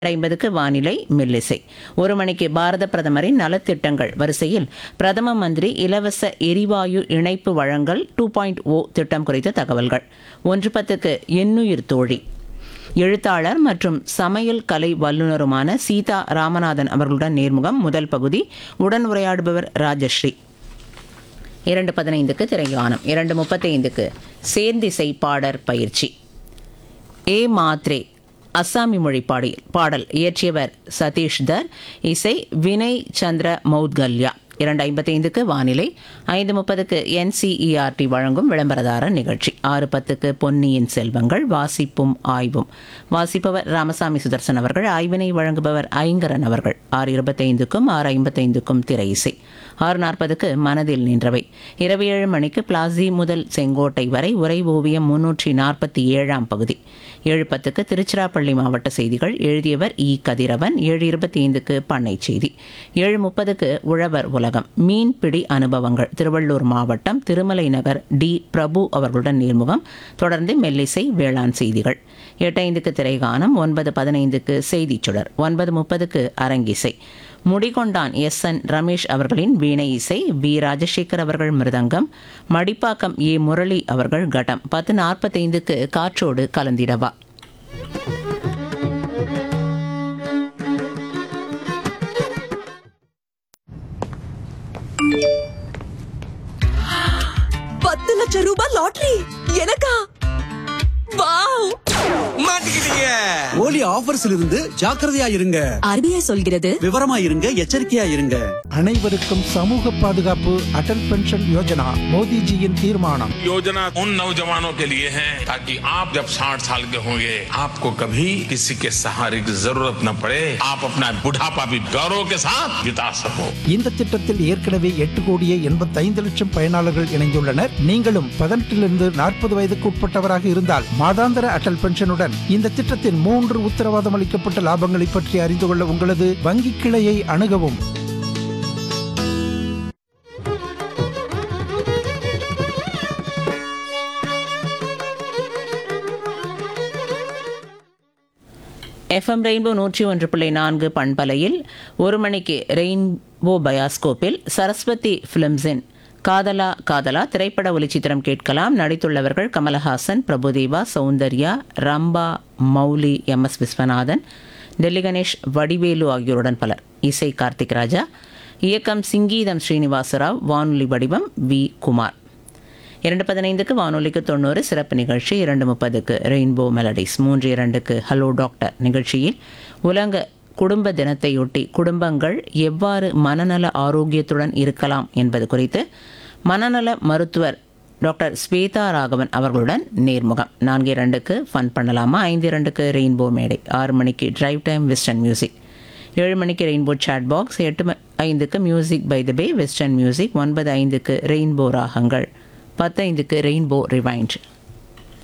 ஐம்பதுக்கு வானிலை மெல்லிசை ஒரு மணிக்கு பாரத பிரதமரின் நலத்திட்டங்கள் வரிசையில் பிரதம மந்திரி இலவச எரிவாயு இணைப்பு வழங்கல் டூ பாயிண்ட் ஓ திட்டம் குறித்த தகவல்கள் ஒன்று பத்துக்கு எண்ணுயிர் தோழி எழுத்தாளர் மற்றும் சமையல் கலை வல்லுநருமான சீதா ராமநாதன் அவர்களுடன் நேர்முகம் முதல் பகுதி உடன் உரையாடுபவர் ராஜஸ்ரீ இரண்டு பதினைந்துக்கு திரையானம் இரண்டு முப்பத்தைந்துக்கு சேர்ந்திசை பாடற் பயிற்சி ஏ மாத்ரே அஸ்ஸாமி மொழி பாடி பாடல் இயற்றியவர் சதீஷ் தர் இசை வினய் சந்திர மௌத்கல்யா இரண்டு ஐம்பத்தைந்துக்கு வானிலை ஐந்து முப்பதுக்கு என்சிஇஆர்டி வழங்கும் விளம்பரதார நிகழ்ச்சி ஆறு பத்துக்கு பொன்னியின் செல்வங்கள் வாசிப்பும் ஆய்வும் வாசிப்பவர் ராமசாமி சுதர்சன் அவர்கள் ஆய்வினை வழங்குபவர் ஐங்கரன் அவர்கள் ஆறு இருபத்தைந்துக்கும் ஆறு ஐம்பத்தைந்துக்கும் திரை இசை ஆறு நாற்பதுக்கு மனதில் நின்றவை இரவு ஏழு மணிக்கு பிளாசி முதல் செங்கோட்டை வரை உரை ஓவியம் முன்னூற்றி நாற்பத்தி ஏழாம் பகுதி ஏழு பத்துக்கு திருச்சிராப்பள்ளி மாவட்ட செய்திகள் எழுதியவர் இ கதிரவன் ஏழு இருபத்தி ஐந்துக்கு பண்ணை செய்தி ஏழு முப்பதுக்கு உழவர் உலகம் மீன்பிடி அனுபவங்கள் திருவள்ளூர் மாவட்டம் திருமலை நகர் டி பிரபு அவர்களுடன் நேர்முகம் தொடர்ந்து மெல்லிசை வேளாண் செய்திகள் எட்டு ஐந்துக்கு திரைகானம் ஒன்பது பதினைந்துக்கு செய்திச் சுடர் ஒன்பது முப்பதுக்கு அரங்கிசை முடிகொண்டான் எஸ் என் ரமேஷ் அவர்களின் வீணை இசை வி ராஜசேகர் அவர்கள் மிருதங்கம் மடிப்பாக்கம் ஏ முரளி அவர்கள் கடம் பத்து நாற்பத்தைந்துக்கு காற்றோடு கலந்திடவா பத்து லட்சம் ரூபாய் லாட்டரி எனக்கா வாவ் மாட்டிக்கிட்டீங்க ஓலி ஆஃபர்ஸ்ல இருந்து ஜாக்கிரதையா இருங்க ஆர்பிஐ சொல்கிறது விவரமா இருங்க எச்சரிக்கையா இருங்க அனைவருக்கும் சமூக பாதுகாப்பு அடல் பென்ஷன் யோஜனா மோடிஜியின் தீர்மானம் योजना उन नौजवानों के लिए है ताकि आप जब 60 साल के होंगे आपको कभी किसी के सहारे की जरूरत न पड़े आप अपना बुढ़ापा भी गौरव के साथ बिता सको இந்த திட்டத்தில் ஏற்கனவே எட்டு கோடியே எண்பத்தைந்து லட்சம் பயனாளர்கள் இணைந்துள்ளனர் நீங்களும் பதினெட்டிலிருந்து நாற்பது வயதுக்கு உட்பட்டவராக இருந்தால் மாதாந்திர அடல் பென்ஷனுடன் இந்த திட்டத்தின் மூன்று உத்தரவாதம் அளிக்கப்பட்ட லாபங்களை பற்றி அறிந்து கொள்ள உங்களது வங்கி கிளையை அணுகவும் எஃப்எம் ரெயின்போ நூற்றி ஒன்று புள்ளி நான்கு பண்பலையில் ஒரு மணிக்கு ரெயின்போ பயாஸ்கோப்பில் சரஸ்வதி ஃபிலிம்ஸின் காதலா காதலா திரைப்பட ஒளிச்சித்திரம் கேட்கலாம் நடித்துள்ளவர்கள் கமலஹாசன் பிரபுதேவா சௌந்தர்யா ரம்பா மௌலி எம் எஸ் விஸ்வநாதன் டெல்லி கணேஷ் வடிவேலு ஆகியோருடன் பலர் இசை கார்த்திக் ராஜா இயக்கம் சிங்கீதம் ஸ்ரீனிவாசராவ் வானொலி வடிவம் வி குமார் இரண்டு பதினைந்துக்கு வானொலிக்கு தொண்ணூறு சிறப்பு நிகழ்ச்சி இரண்டு முப்பதுக்கு ரெயின்போ மெலடிஸ் மூன்று இரண்டுக்கு ஹலோ டாக்டர் நிகழ்ச்சியில் உலக குடும்ப தினத்தையொட்டி குடும்பங்கள் எவ்வாறு மனநல ஆரோக்கியத்துடன் இருக்கலாம் என்பது குறித்து மனநல மருத்துவர் டாக்டர் ஸ்வேதா ராகவன் அவர்களுடன் நேர்முகம் நான்கு இரண்டுக்கு ஃபன் பண்ணலாமா ஐந்து இரண்டுக்கு ரெயின்போ மேடை ஆறு மணிக்கு டிரைவ் டைம் வெஸ்டர்ன் மியூசிக் ஏழு மணிக்கு ரெயின்போ சாட் பாக்ஸ் எட்டு ம- ஐந்துக்கு music by the bay western music ஒன்பது ஐந்துக்கு ரெயின்போ ராகங்கள் பத்து ஐந்துக்கு ரெயின்போ ரிவைண்ட்